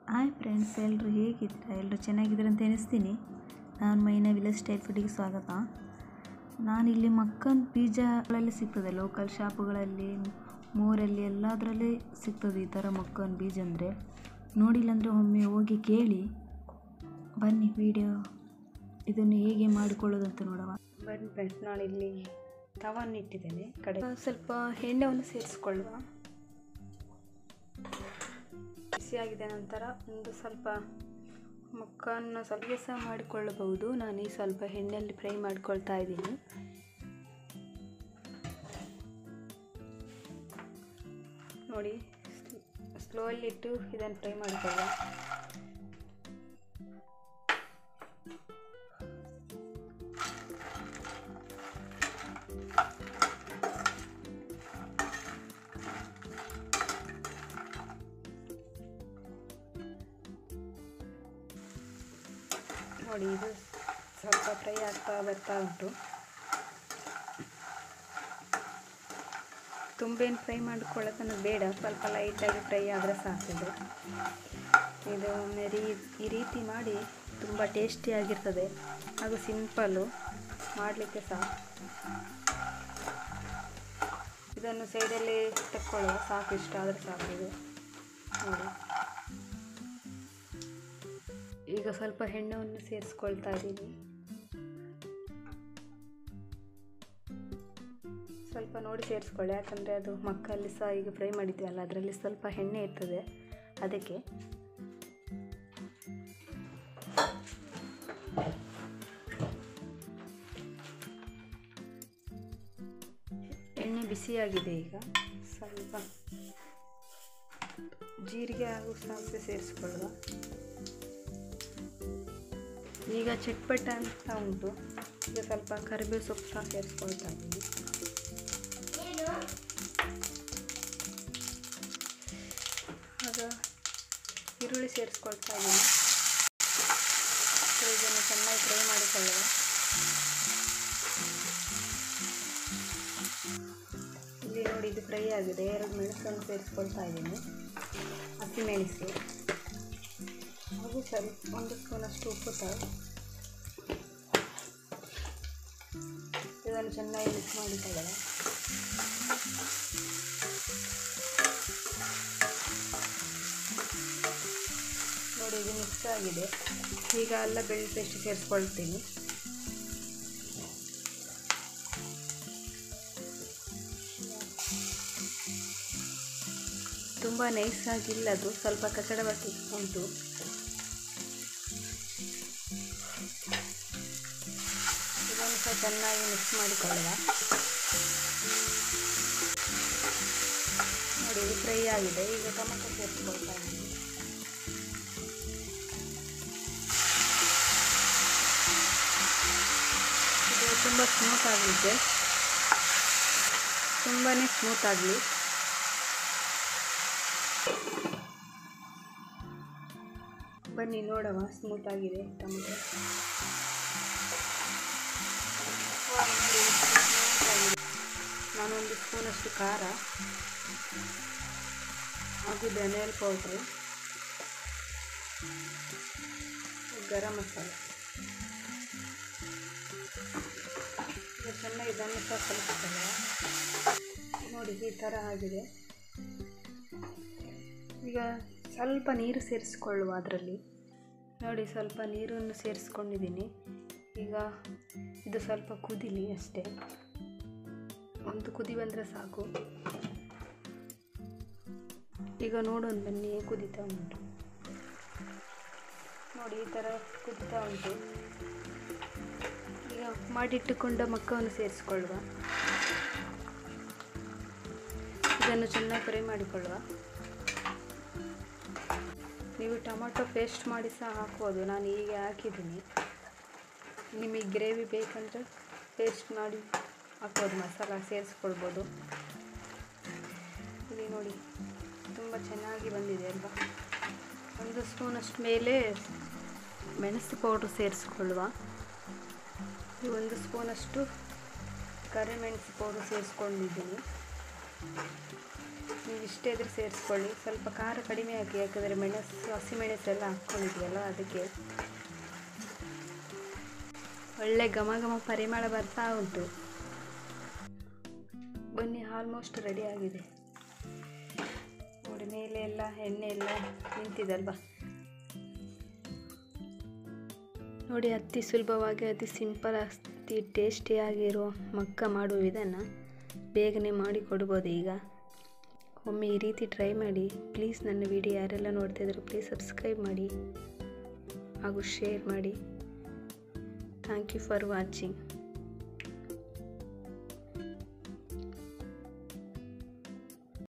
hi friends ಎಲ್ಲರೂ ಹೇಗಿದ್ದೀರಾ ಎಲ್ಲರೂ ಚೆನ್ನಾಗಿದ್ದೀರ ಅಂತ ಎನಿಸ್ತೀನಿ ನಾನು ಮೈನ ವಿಲೇಜ್ ಸ್ಟೈಲ್ ಫುಡ್ಡಿಗೆ ಸ್ವಾಗತ ನಾನಿಲ್ಲಿ ಮಕ್ಕನ್ ಬೀಜಗಳಲ್ಲಿ ಸಿಗ್ತದೆ ಲೋಕಲ್ ಶಾಪುಗಳಲ್ಲಿ ಮೋರಲ್ಲಿ ಎಲ್ಲದರಲ್ಲಿ ಸಿಗ್ತದೆ ಈ ಥರ ಮಕ್ಕನ್ ಬೀಜ ಅಂದರೆ ನೋಡಿಲ್ಲ ಅಂದರೆ ಒಮ್ಮೆ ಹೋಗಿ ಕೇಳಿ ಬನ್ನಿ ವಿಡಿಯೋ ಇದನ್ನು ಹೇಗೆ ಮಾಡಿಕೊಳ್ಳೋದಂತ ನೋಡುವ ಬನ್ನಿ ಫ್ರೆಂಡ್ಸ್ ನಾನಿಲ್ಲಿ ತವನ್ನು ಇಟ್ಟಿದ್ದೇನೆ ಕಡೆ ಸ್ವಲ್ಪ ಎಣ್ಣೆಯನ್ನು ಸೇರಿಸ್ಕೊಳ್ಳುವ ಬಿಸಿಯಾಗಿದೆ ನಂತರ ಒಂದು ಸ್ವಲ್ಪ ಮುಖವನ್ನು ಸ್ವಲ್ಪ ಸಹ ಮಾಡಿಕೊಳ್ಳಬಹುದು ನಾನು ಈ ಸ್ವಲ್ಪ ಎಣ್ಣೆಯಲ್ಲಿ ಫ್ರೈ ಮಾಡ್ಕೊಳ್ತಾ ಇದ್ದೀನಿ ನೋಡಿ ಸ್ಲೋಲ್ಲಿ ಇಟ್ಟು ಇದನ್ನು ಫ್ರೈ ಮಾಡಿಕೊಳ್ಳುವ ನೋಡಿ ಇದು ಸ್ವಲ್ಪ ಫ್ರೈ ಆಗ್ತಾ ಬರ್ತಾ ಉಂಟು ತುಂಬೇನು ಫ್ರೈ ಮಾಡ್ಕೊಳ್ಳೋದನ್ನು ಬೇಡ ಸ್ವಲ್ಪ ಲೈಟಾಗಿ ಫ್ರೈ ಆದರೆ ಸಾಕಿದೆ ಇದು ಒಮ್ಮೆ ರೀ ಈ ರೀತಿ ಮಾಡಿ ತುಂಬ ಟೇಸ್ಟಿಯಾಗಿರ್ತದೆ ಹಾಗೂ ಸಿಂಪಲ್ಲು ಮಾಡಲಿಕ್ಕೆ ಸಹ ಇದನ್ನು ಸೈಡಲ್ಲಿ ತಕ್ಕೊಳ್ಳುವ ಸಾಕು ಇಷ್ಟ ಆದರೆ ಸಾಕು ಇದು ನೋಡಿ ಈಗ ಸ್ವಲ್ಪ ಹೆಣ್ಣವನ್ನು ಸೇರಿಸ್ಕೊಳ್ತಾ ಇದ್ದೀನಿ ಸ್ವಲ್ಪ ನೋಡಿ ಸೇರಿಸ್ಕೊಳ್ಳಿ ಯಾಕಂದರೆ ಅದು ಮಕ್ಕಳಲ್ಲಿ ಸಹ ಈಗ ಫ್ರೈ ಮಾಡಿದ್ವಲ್ಲ ಅದರಲ್ಲಿ ಸ್ವಲ್ಪ ಎಣ್ಣೆ ಇರ್ತದೆ ಅದಕ್ಕೆ ಎಣ್ಣೆ ಬಿಸಿಯಾಗಿದೆ ಈಗ ಸ್ವಲ್ಪ ಜೀರಿಗೆ ಹಾಗೂ ಸಾಸಿವೆ ಸೇರಿಸ್ಕೊಳ್ಳುವ ಈಗ ಚಟ್ಪಟ ಅಂತ ಉಂಟು ಈಗ ಸ್ವಲ್ಪ ಕರಿಬೇವು ಸೊಪ್ಪು ಸಹ ಸೇರಿಸ್ಕೊಳ್ತಾ ಇದ್ದೀನಿ ಆಗ ಈರುಳ್ಳಿ ಸೇರಿಸ್ಕೊಳ್ತಾ ಇದ್ದೀನಿ ಇದನ್ನು ಚೆನ್ನಾಗಿ ಫ್ರೈ ಮಾಡಿಕೊಳ್ಳುವ ಇಲ್ಲಿ ನೋಡಿ ಇದು ಫ್ರೈ ಆಗಿದೆ ಎರಡು ಮೆಣಸನ್ನು ಸೇರಿಸ್ಕೊಳ್ತಾ ಇದ್ದೀನಿ ಹಸಿಮೆಣಸು ಹಾಗೂ ಸ್ವಲ್ಪ ಒಂದು ಸ್ಪೂನಷ್ಟು ಉಪ್ಪು ಸಹ ಇದನ್ನು ಚೆನ್ನಾಗಿ ಮಿಕ್ಸ್ ಮಾಡಿಕೊಳ್ಳೋಣ ನೋಡಿ ಇದು ಮಿಕ್ಸ್ ಆಗಿದೆ ಈಗ ಅಲ್ಲ ಬೆಳ್ಳುಳ್ಳಿ ಪೇಸ್ಟ್ ಸೇರಿಸ್ಕೊಳ್ತೀನಿ ತುಂಬ ನೈಸ್ ಆಗಿಲ್ಲ ಅದು ಸ್ವಲ್ಪ ಕಚಡ ಬಟ್ಟಿ ಉಂಟು ಇದನ್ನು ಸಹ ಚೆನ್ನಾಗಿ ಮಿಕ್ಸ್ ಮಾಡಿಕೊಳ್ಳುವ ನೋಡಿ ಇದು ಫ್ರೈ ಆಗಿದೆ ಈಗ ಟೊಮೆಟೊ ಸೇರಿಸ್ಕೊಳ್ತಾ ಇದ್ದೀನಿ ಇದು ತುಂಬ ಸ್ಮೂತ್ ಆಗಲಿದೆ ತುಂಬಾ ಸ್ಮೂತ್ ಆಗಲಿ ಬನ್ನಿ ನೋಡವ ಸ್ಮೂತ್ ಆಗಿದೆ ಟೊಮೆಟೊ ನಾನೊಂದು ಸ್ಪೂನಷ್ಟು ಖಾರ ಹಾಗೂ ಧನಿಯಲ್ ಪೌಡ್ರು ಗರಂ ಮಸಾಲೆ ಈಗ ಚೆನ್ನಾಗಿ ಇದನ್ನು ಸಹ ಕಲಿಸ್ಕೊಳ್ಳುವ ನೋಡಿ ಈ ಥರ ಆಗಿದೆ ಈಗ ಸ್ವಲ್ಪ ನೀರು ಸೇರಿಸ್ಕೊಳ್ಳುವ ಅದರಲ್ಲಿ ನೋಡಿ ಸ್ವಲ್ಪ ನೀರನ್ನು ಸೇರಿಸ್ಕೊಂಡಿದ್ದೀನಿ ಈಗ ಇದು ಸ್ವಲ್ಪ ಕುದಿಲಿ ಅಷ್ಟೇ ಒಂದು ಕುದಿ ಬಂದರೆ ಸಾಕು ಈಗ ನೋಡೋಣ ಬನ್ನಿ ಕುದೀತಾ ಉಂಟು ನೋಡಿ ಈ ಥರ ಕುದೀತಾ ಉಂಟು ಈಗ ಮಾಡಿಟ್ಟುಕೊಂಡ ಮಕ್ಕವನ್ನು ಸೇರಿಸ್ಕೊಳ್ಳುವ ಇದನ್ನು ಚೆನ್ನಾಗಿ ಫ್ರೈ ಮಾಡಿಕೊಳ್ಳುವ ನೀವು ಟೊಮೊಟೊ ಪೇಸ್ಟ್ ಮಾಡಿ ಸಹ ಹಾಕ್ಬೋದು ನಾನು ಹೀಗೆ ಹಾಕಿದ್ದೀನಿ ನಿಮಗೆ ಗ್ರೇವಿ ಬೇಕಂದರೆ ಪೇಸ್ಟ್ ಮಾಡಿ ಹಾಕ್ಬೋದು ಮಸಾಲ ಸೇರಿಸ್ಕೊಳ್ಬೋದು ಇಲ್ಲಿ ನೋಡಿ ತುಂಬ ಚೆನ್ನಾಗಿ ಬಂದಿದೆ ಅಲ್ವಾ ಒಂದು ಸ್ಪೂನಷ್ಟು ಮೇಲೆ ಮೆಣಸು ಪೌಡ್ರ್ ಸೇರಿಸ್ಕೊಳ್ಳುವ ಒಂದು ಸ್ಪೂನಷ್ಟು ಕರಿಮೆಣಸು ಪೌಡ್ರ್ ಸೇರಿಸ್ಕೊಂಡಿದ್ದೀನಿ ನೀವು ಇಷ್ಟೇ ಇದ್ರೆ ಸೇರಿಸ್ಕೊಳ್ಳಿ ಸ್ವಲ್ಪ ಖಾರ ಕಡಿಮೆ ಹಾಕಿ ಯಾಕಂದರೆ ಮೆಣಸು ಹಸಿಮೆಣಸೆಲ್ಲ ಹಾಕ್ಕೊಂಡಿದೆಯಲ್ಲ ಅದಕ್ಕೆ ಒಳ್ಳೆ ಘಮ ಘಮ ಪರಿಮಳ ಬರ್ತಾ ಉಂಟು ಬನ್ನಿ ಆಲ್ಮೋಸ್ಟ್ ರೆಡಿ ಆಗಿದೆ ನೋಡಿ ಮೇಲೆ ಎಲ್ಲ ಎಣ್ಣೆ ಎಲ್ಲ ನಿಂತಿದಲ್ವಾ ನೋಡಿ ಅತಿ ಸುಲಭವಾಗಿ ಅತಿ ಸಿಂಪಲ್ ಅತಿ ಟೇಸ್ಟಿಯಾಗಿರೋ ಮಕ್ಕ ಮಾಡುವ ವಿಧಾನ ಬೇಗನೆ ಮಾಡಿ ಕೊಡ್ಬೋದು ಈಗ ಒಮ್ಮೆ ಈ ರೀತಿ ಟ್ರೈ ಮಾಡಿ ಪ್ಲೀಸ್ ನನ್ನ ವಿಡಿಯೋ ಯಾರೆಲ್ಲ ನೋಡ್ತಿದ್ರು ಪ್ಲೀಸ್ ಸಬ್ಸ್ಕ್ರೈಬ್ ಮಾಡಿ ಹಾಗೂ ಶೇರ್ ಮಾಡಿ ಥ್ಯಾಂಕ್ ಯು ಫಾರ್ ವಾಚಿಂಗ್